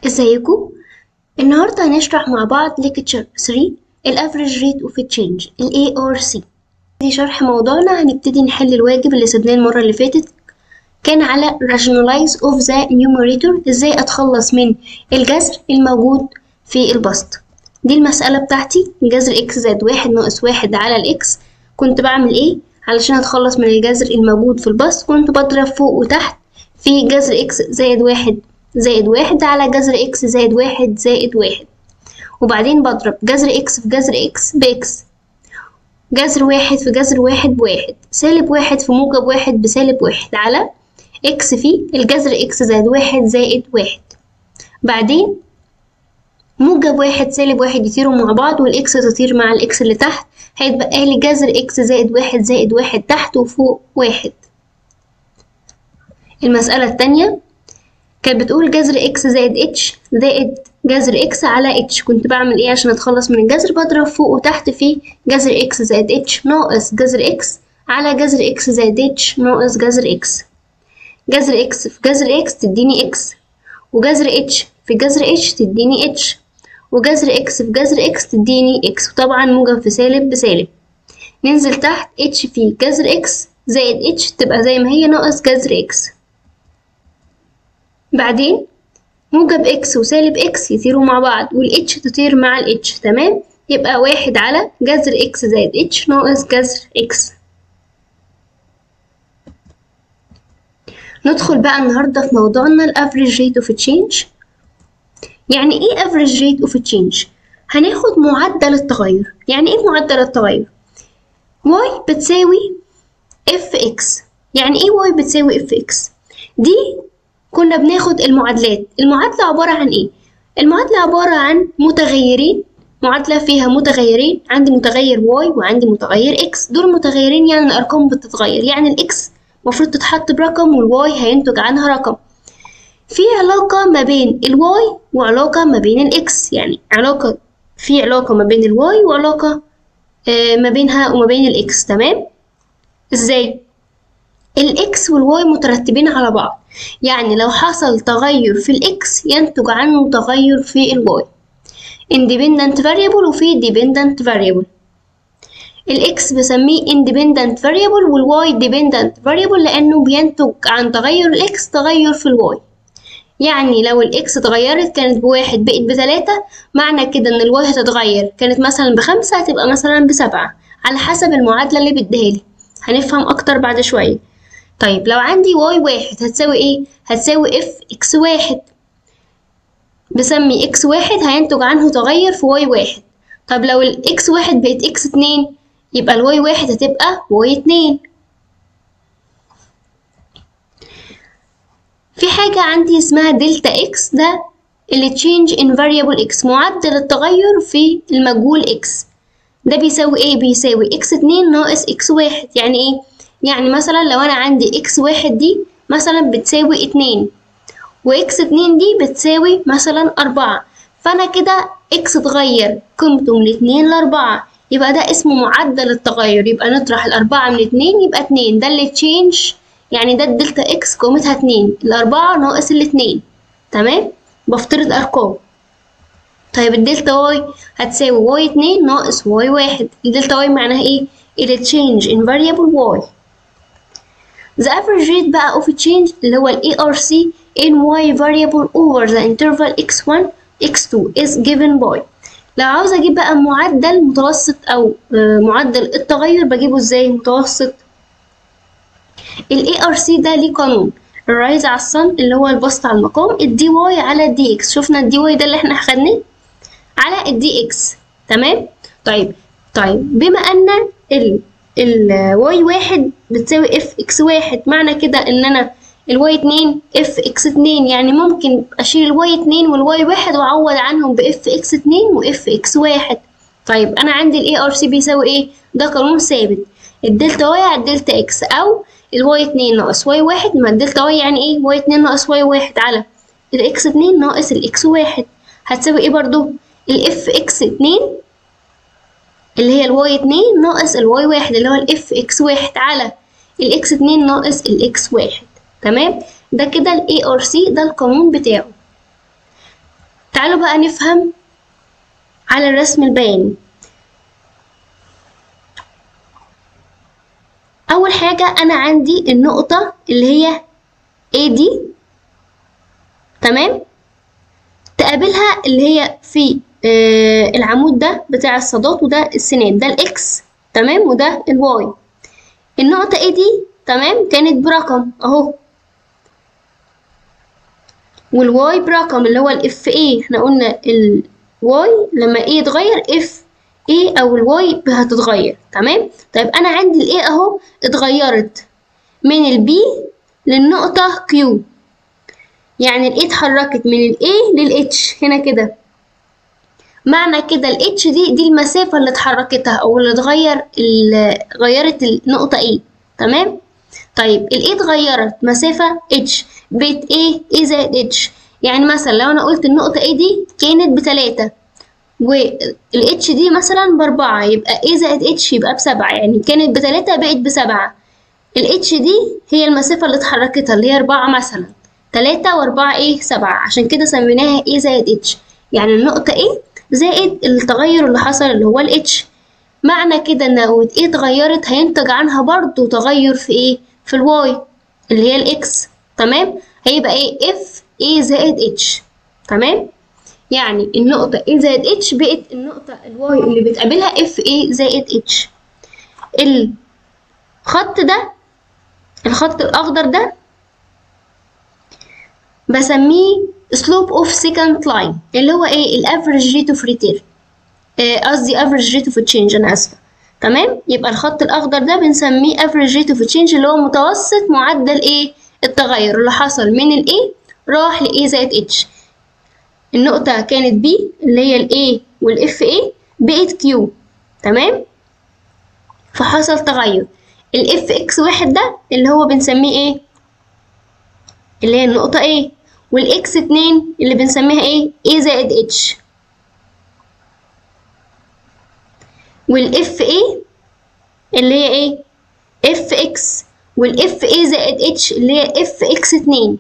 ازيكم النهارده هنشرح مع بعض ليكتشر 3 الافريج ريت اوف تشينج ال ARC دي شرح موضوعنا هنبتدي نحل الواجب اللي سيبناه المره اللي فاتت كان على rationalize of the numerator ازاي اتخلص من الجذر الموجود في البسط دي المسألة بتاعتي جذر اكس زائد واحد ناقص واحد على الاكس كنت بعمل ايه علشان اتخلص من الجذر الموجود في البسط كنت بضرب فوق وتحت في جذر اكس زائد واحد زائد واحد على جذر اكس زائد واحد زائد واحد وبعدين بضرب جذر اكس في جذر اكس باكس جذر واحد في جذر واحد بواحد سالب واحد في موجب واحد بسالب واحد على اكس في الجذر اكس زائد واحد زائد واحد بعدين موجب واحد سالب واحد يطيروا مع بعض والاكس تطير مع الاكس اللي تحت هيتبقى لي جذر اكس زائد واحد زائد واحد تحت وفوق واحد المسألة التانية كانت بتقول جذر اكس زائد اتش زائد جذر اكس على اتش كنت بعمل ايه عشان اتخلص من الجذر بضرب فوق وتحت في جذر اكس زائد اتش ناقص جذر اكس على جذر اكس زائد اتش ناقص جذر اكس جذر اكس في جذر اكس تديني اكس وجذر اتش في جذر اتش تديني اتش وجذر اكس في جذر اكس تديني اكس وطبعا موجب في سالب بسالب ننزل تحت اتش في جذر اكس زائد اتش تبقى زي ما هي ناقص جذر اكس بعدين موجب اكس وسالب اكس يطيروا مع بعض والاتش تطير مع الاتش تمام يبقى واحد على جذر اكس زائد اتش ناقص جذر اكس ندخل بقى النهاردة في موضوعنا الافريج ريت اوف تشينج يعني ايه افريج ريت اوف تشينج هناخد معدل التغير يعني ايه معدل التغير y بتساوي اف اكس يعني ايه y بتساوي اف اكس دي كنا بناخد المعادلات المعادلة عبارة عن ايه المعادلة عبارة عن متغيرين معادلة فيها متغيرين عندي متغير y وعندي متغير x دول متغيرين يعني الأرقام بتتغير يعني الإكس المفروض تتحط برقم والواي هينتج عنها رقم في علاقة ما بين الواي وعلاقة ما بين الإكس يعني علاقة في علاقة ما بين الواي وعلاقة آه ما بينها وما بين الإكس تمام ازاي الاكس والواي مترتبين على بعض يعني لو حصل تغير في الاكس ينتج عنه تغير في الواي independent variable وفي dependent variable الاكس بسميه independent variable والواي dependent variable لانه بينتج عن تغير الاكس تغير في الواي يعني لو الاكس اتغيرت كانت بواحد بقت بتلاتة معنى كده ان الواي هتتغير كانت مثلا بخمسة هتبقى مثلا بسبعة على حسب المعادلة اللي بيديهالي هنفهم اكتر بعد شوية طيب لو عندي واي واحد هتساوي ايه؟ هتساوي اف اكس واحد بسمي اكس واحد هينتج عنه تغير في واي واحد طب لو الاكس واحد بقت اكس اتنين يبقى الواي واحد هتبقى واي اتنين في حاجة عندي اسمها دلتا اكس ده اللي change in variable x معدل التغير في المجهول x ده بيساوي ايه؟ بيساوي x اتنين ناقص x واحد يعني ايه؟ يعني مثلا لو انا عندي اكس واحد دي مثلا بتساوي اتنين واكس اتنين دي بتساوي مثلا اربعة فانا كده اكس اتغير قيمته من اتنين لاربعة يبقى ده اسمه معدل التغير يبقى نطرح الاربعة من اتنين يبقى اتنين ده اللي تشينج يعني ده الدلتا اكس قيمتها اتنين الاربعة ناقص الاتنين تمام بفترض ارقام طيب الدلتا واي هتساوي واي اتنين ناقص واي واحد الدلتا واي معناها ايه؟ اللي change in variable y The average rate بقى of change اللي هو ال ARC in y variable over the interval x1 x2 is given by لو عاوز اجيب بقى معدل متوسط او معدل التغير بجيبه ازاي متوسط ال ARC ده ليه قانون الرايز على الصن اللي هو البسط على المقام الدي واي على الدي اكس شفنا الدي واي ده اللي احنا خدناه على الدي اكس تمام طيب طيب بما ان ال الواي واحد بتساوي اف اكس واحد معنى كده ان انا الواي اتنين اف اكس اتنين يعني ممكن اشيل الواي اتنين والواي واحد واعوض عنهم باف اكس اتنين واف اكس واحد طيب انا عندي الاي ار سي بيساوي ايه ده قانون ثابت الدلتا واي على الدلتا اكس او الواي اتنين ناقص واي واحد ما الدلتا واي يعني ايه واي اتنين ناقص واي واحد على الاكس اتنين ناقص الاكس واحد هتساوي ايه برضو الاف اكس اتنين اللي هي الواي اتنين ناقص الواي واحد اللي هو الاف اكس واحد على الاكس اتنين ناقص الاكس واحد تمام ده كده الاي ار سي ده القانون بتاعه تعالوا بقى نفهم على الرسم البياني أول حاجة أنا عندي النقطة اللي هي A دي تمام تقابلها اللي هي في آه العمود ده بتاع الصادات وده السناد ده الإكس تمام وده الواي النقطة A دي تمام كانت برقم أهو والواي برقم اللي هو الاف اي احنا قلنا الواي لما ايه يتغير اف ايه او الواي هتتغير تمام طيب انا عندي الاي اهو اتغيرت من البي للنقطة كيو يعني الاي اتحركت من الاي للاتش هنا كده معنى كده الاتش دي دي المسافة اللي اتحركتها او اللي اتغير اللي غيرت النقطة ايه تمام طيب الاي اتغيرت مسافة اتش بقت ايه ايه زائد اتش يعني مثلا لو انا قلت النقطة ايه دي كانت بتلاتة والاتش دي مثلا باربعة يبقى ايه زائد اتش يبقى بسبعة يعني كانت بتلاتة بقت بسبعة الاتش دي هي المسافة اللي اتحركتها اللي هي أربعة مثلا تلاتة وأربعة ايه سبعة عشان كده سميناها ايه زائد اتش يعني النقطة ايه زائد التغير اللي حصل اللي هو الاتش معنى كده ان لو ايه اتغيرت هينتج عنها برضو تغير في ايه في الواي اللي هي الاكس تمام هيبقى ايه اف ايه زائد اتش تمام يعني النقطة ايه زائد اتش بقت النقطة الواي اللي بتقابلها اف ايه زائد اتش الخط ده الخط الأخضر ده بسميه slope of second line اللي هو ايه الافريج ريت اوف ريتيرن قصدي افريج ريت اوف تشينج انا اسفه تمام يبقى الخط الاخضر ده بنسميه افريج ريت اوف تشينج اللي هو متوسط معدل ايه التغير اللي حصل من الاي راح لاي زائد اتش النقطة كانت بي اللي هي الاي والاف اي بقت كيو تمام فحصل تغير الاف اكس واحد ده اللي هو بنسميه ايه اللي هي النقطة ايه والاكس اتنين اللي بنسميها ايه ايه زائد اتش والاف ايه اللي هي ايه اف اكس والاف ايه زائد اتش اللي هي اف اكس اتنين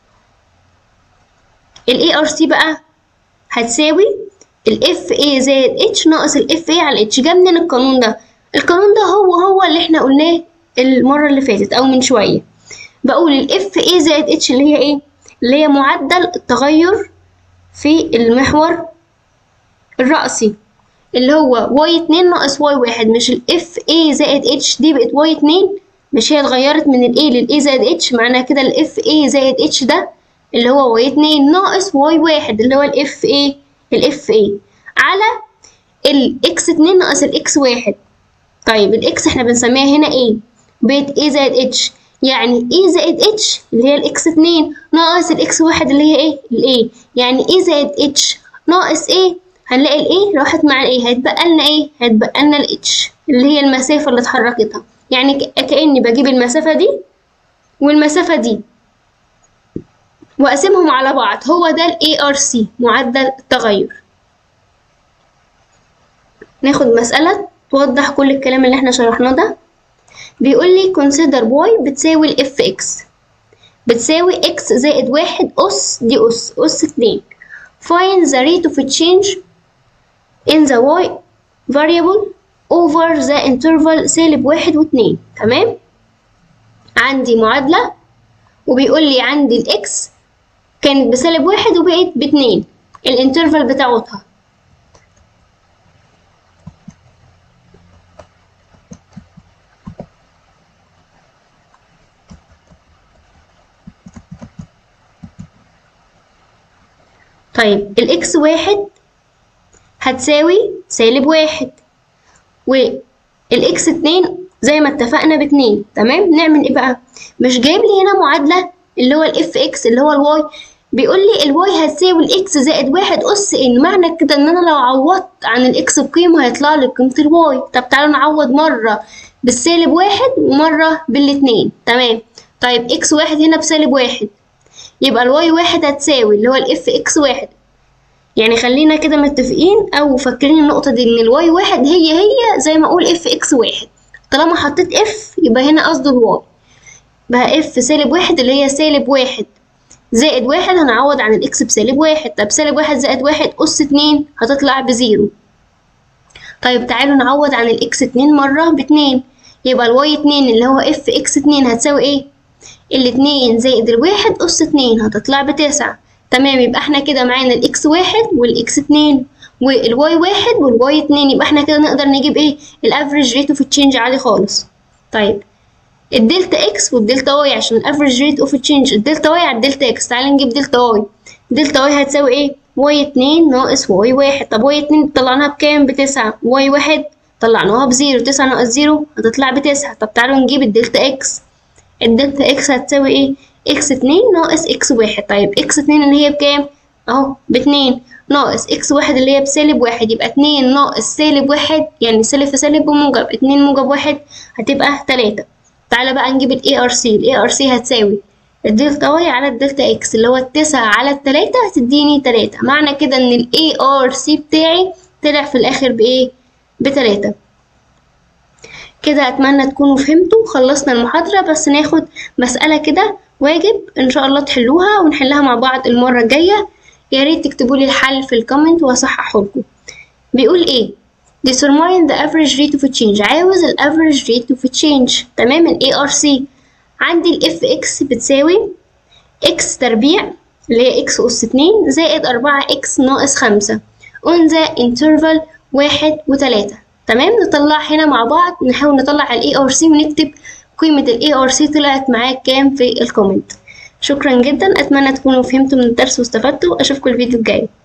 الاي ار سي بقى هتساوي الاف ايه زائد اتش ناقص الاف ايه على اتش جاب منين القانون ده القانون ده هو هو اللي احنا قلناه المرة اللي فاتت او من شوية بقول الاف ايه زائد اتش اللي هي ايه اللي هي معدل التغير في المحور الرأسي اللي هو واي اتنين ناقص واي واحد مش الاف اي زائد اتش دي بقت واي اتنين مش هي اتغيرت من الاي للاي زائد اتش معناها كده الاف اي زائد اتش ده اللي هو واي اتنين ناقص واي واحد اللي هو الاف اي الاف اي على الاكس اتنين ناقص الاكس واحد طيب الاكس احنا بنسميها هنا ايه بقت اي زائد اتش يعني اي زائد اتش اللي هي الاكس اتنين ناقص الاكس واحد اللي هي ايه الاي يعني اي زائد اتش ناقص ايه هنلاقي الايه راحت مع الايه هيتبقى لنا ايه هيتبقى لنا الاتش اللي هي المسافة اللي اتحركتها يعني كأني بجيب المسافة دي والمسافة دي وأقسمهم على بعض هو ده ال ARC معدل التغير ناخد مسألة توضح كل الكلام اللي احنا شرحناه ده بيقول لي consider y بتساوي ال fx بتساوي x زائد واحد أس دي أس أس اتنين find the rate of change in the y variable over the interval سالب واحد واتنين تمام عندي معادلة وبيقول لي عندي الإكس كانت بسالب واحد وبقت باتنين الانترفال بتاعتها طيب الإكس واحد هتساوي سالب واحد والإكس اتنين زي ما اتفقنا باتنين تمام نعمل ايه بقى مش جايب لي هنا معادلة اللي هو الاف اكس اللي هو الواي بيقول لي الواي هتساوي الاكس زائد واحد اس ان معنى كده ان انا لو عوضت عن الاكس بقيمة هيطلع لي قيمة الواي طب تعالوا نعوض مرة بالسالب واحد ومرة بالاتنين تمام طيب اكس واحد هنا بسالب واحد يبقى الواي واحد هتساوي اللي هو الاف اكس واحد يعني خلينا كده متفقين او فاكرين النقطة دي ان الواي واحد هي هي زي ما اقول اف اكس واحد طالما حطيت اف يبقى هنا قصده الواي بقى اف سالب واحد اللي هي سالب واحد زائد واحد هنعوض عن الإكس بسالب واحد طب سالب واحد زائد واحد أس اتنين هتطلع بزيرو طيب تعالوا نعوض عن الإكس اتنين مرة باتنين يبقى الواي اتنين اللي هو اف اكس اتنين هتساوي ايه؟ الاتنين زائد الواحد أس اتنين هتطلع بتسعة تمام يبقى احنا كده معانا الإكس واحد والإكس اتنين والواي واحد والواي اتنين يبقى احنا كده نقدر نجيب ايه؟ الافريج ريت اوف تشينج عادي خالص طيب الدلتا اكس والدلتا واي عشان الافريج ريت اوف تشينج الدلتا واي على الدلتا اكس تعالى نجيب دلتا واي دلتا واي هتساوي ايه؟ واي اتنين ناقص واي واحد طب واي اتنين طلعناها بكام؟ بتسعة واي واحد طلعناها بزيرو تسعة ناقص زيرو هتطلع بتسعة طب تعالوا نجيب الدلتا اكس الدلتا اكس هتساوي ايه؟ اكس اتنين ناقص اكس واحد طيب اكس اتنين اللي هي بكام؟ اهو باتنين ناقص اكس واحد اللي هي بسالب واحد يبقى اتنين ناقص سالب واحد يعني سالب في سالب بموجب اتنين موجب واحد هتبقى تلاتة تعالى بقى نجيب ال ARC ال ARC هتساوي الدلتا واي على الدلتا اكس اللي هو التسعة على التلاتة هتديني تلاتة معنى كده ان ال ARC بتاعي طلع في الاخر بايه بتلاتة كده اتمنى تكونوا فهمتوا خلصنا المحاضرة بس ناخد مسألة كده واجب ان شاء الله تحلوها ونحلها مع بعض المرة الجاية يا ريت تكتبوا لي الحل في الكومنت واصححه لكم بيقول ايه determine the average rate of change عاوز ال average rate of change تمام ال ARC عندي ال fx بتساوي x تربيع اللي هي x أس اتنين زائد أربعة x ناقص خمسة on the interval واحد وتلاتة تمام نطلع هنا مع بعض نحاول نطلع ال ARC ونكتب قيمة ال ARC طلعت معاك كام في الكومنت شكرا جدا أتمنى تكونوا فهمتوا من الدرس واستفدتوا أشوفكم الفيديو الجاي